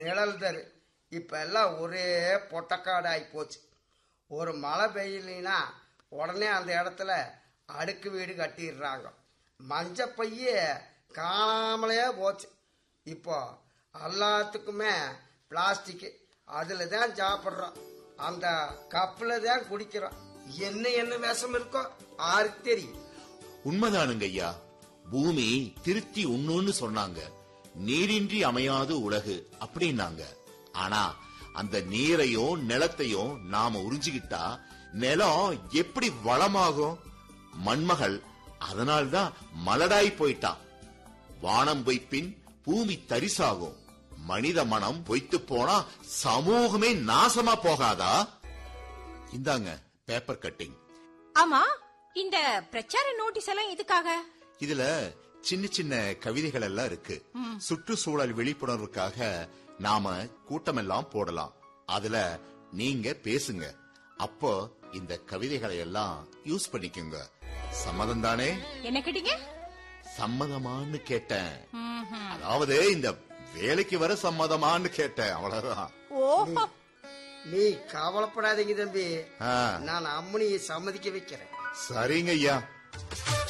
நிழல் தரு இப்ப எல்லாம் ஒரே பொட்டக்காடு ஆகி போச்சு ஒரு மழை பெய்யலைன்னா உடனே அந்த இடத்துல அடுக்கு வீடு கட்டிடுறாங்க மஞ்ச பைய காணாமலே போச்சு இப்போ எல்லாத்துக்குமே பிளாஸ்டிக் அதுல தான் சாப்பிட்றோம் அந்த கப்பில் தான் குடிக்கிறோம் என்ன என்ன விஷம் இருக்கோ யாருக்கு தெரியும் உண்மைதானுங்க ஐயா பூமி திருத்தி உண்ணுன்னு சொன்னாங்க நீரின்றி அமையாது உலகு அப்படின்னாங்க ஆனா அந்த நீரையும் நிலத்தையும் நாம உறிஞ்சிக்கிட்டா நிலம் எப்படி வளமாகும் மண்மகள் அதனால்தான் மலடாய் போயிட்டான் வானம் பொய்ப்பின் பூமி தரிசாகும் மனித மனம் பொய்த்து போனா சமூகமே நாசமா போகாதா இந்தாங்க பேப்பர் கட்டிங் ஆமா இந்த பிரச்சார நோட்டீஸ் எல்லாம் எதுக்காக இதுல சின்ன சின்ன கவிதைகள் எல்லாம் இருக்கு சுற்றுச்சூழல் விழிப்புணர்வுக்காக நாம கூட்டமெல்லாம் போடலாம் அதுல நீங்க பேசுங்க அப்போ இந்த கவிதைகளை எல்லாம் யூஸ் பண்ணிக்கோங்க சம்மதம் தானே என்ன கேட்டீங்க சம்மதமான்னு கேட்டேன் ம்ஹும். அதாவது இந்த வேலைக்கு வர சம்மதமான்னு கேட்டேன் அவ்வளவுதான் ஓஹோ நீ கவலைப்படாதீங்க தம்பி ஆ, நான் அம்மனியை சம்மதிக்க வைக்கிறேன் சரிங்க ஐயா